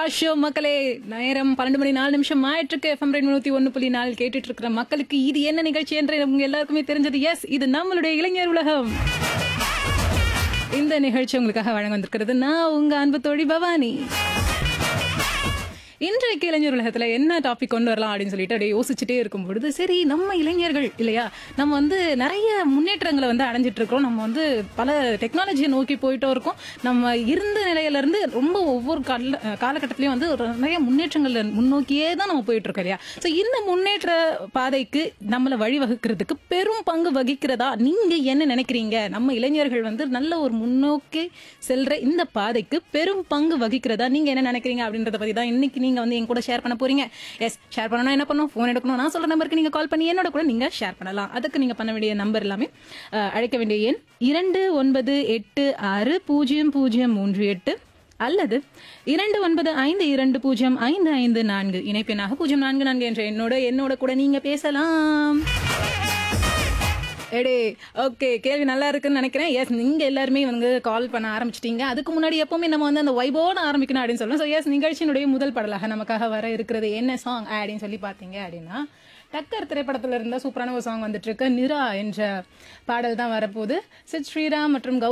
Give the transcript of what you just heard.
show மக்களே நேரம் பன்னெண்டு மணி நாலு நிமிஷம் ஆயிட்டு எஃப்எம் ரெண்டு நூத்தி ஒன்னு புள்ளி நாலு கேட்டுட்டு இருக்கிற மக்களுக்கு இது என்ன நிகழ்ச்சி என்று உங்க எல்லாருக்குமே தெரிஞ்சது எஸ் இது நம்மளுடைய இளைஞர் உலகம் இந்த நிகழ்ச்சி உங்களுக்காக வழங்க வந்திருக்கிறது நான் உங்க அன்பு தோழி பவானி இன்றைக்கு இளைஞர் உலகத்துல என்ன டாபிக் கொண்டு வரலாம் அப்படின்னு சொல்லிட்டு அப்படியே யோசிச்சுட்டே இருக்கும் பொழுது சரி நம்ம இளைஞர்கள் இல்லையா நம்ம வந்து நிறைய முன்னேற்றங்களை வந்து அடைஞ்சிட்டு இருக்கோம் நம்ம வந்து பல டெக்னாலஜியை நோக்கி போயிட்டோ இருக்கோம் நம்ம இருந்த நிலையில இருந்து ரொம்ப ஒவ்வொரு கால காலகட்டத்திலயும் வந்து ஒரு நிறைய முன்னேற்றங்கள் முன்னோக்கியே தான் நம்ம போயிட்டு இருக்கோம் இல்லையா ஸோ இந்த முன்னேற்ற பாதைக்கு நம்மளை வழிவகுக்கிறதுக்கு பெரும் பங்கு வகிக்கிறதா நீங்க என்ன நினைக்கிறீங்க நம்ம இளைஞர்கள் வந்து நல்ல ஒரு முன்னோக்கி செல்ற இந்த பாதைக்கு பெரும் பங்கு வகிக்கிறதா நீங்க என்ன நினைக்கிறீங்க அப்படின்றத பத்தி தான் இன்னைக்கு நீங்க வந்து என் கூட ஷேர் பண்ண போறீங்க எஸ் ஷேர் பண்ணணும் என்ன பண்ணணும் ஃபோன் எடுக்கணும் நான் சொல்ற நம்பருக்கு நீங்க கால் பண்ணி என்னோட கூட நீங்க ஷேர் பண்ணலாம் அதுக்கு நீங்க பண்ண வேண்டிய நம்பர் எல்லாமே அஹ், அழைக்க வேண்டிய எண் இரண்டு ஒன்பது எட்டு ஆறு பூஜ்ஜியம் பூஜ்ஜியம் மூன்று எட்டு அல்லது இரண்டு ஒன்பது ஐந்து இரண்டு பூஜ்ஜியம் ஐந்து ஐந்து நான்கு இணைப்பெண்ணாக பூஜ்ஜியம் நான்கு நான்கு என்ற என்னோட என்னோட கூட நீங்க பேசலாம் எடே ஓகே கேள்வி நல்லா இருக்குன்னு நினைக்கிறேன் எஸ் நீங்க எல்லாருமே வந்து கால் பண்ண ஆரம்பிச்சிட்டீங்க அதுக்கு முன்னாடி எப்பவுமே நம்ம வந்து அந்த வைபோட ஆரம்பிக்கணும் அப்படின்னு சொல்லுவோம் ஸோ எஸ் நிகழ்ச்சியினுடைய முதல் பாடலாக நமக்காக வர இருக்கிறது என்ன சாங் அப்படின்னு சொல்லி பார்த்தீங்க அப்படின்னா டக்கர் திரைப்படத்துல இருந்த சூப்பரான ஒரு சாங் வந்துட்டு இருக்கு நிரா என்ற பாடல் தான் வரப்போகுது சித் ஸ்ரீராம் மற்றும் கௌ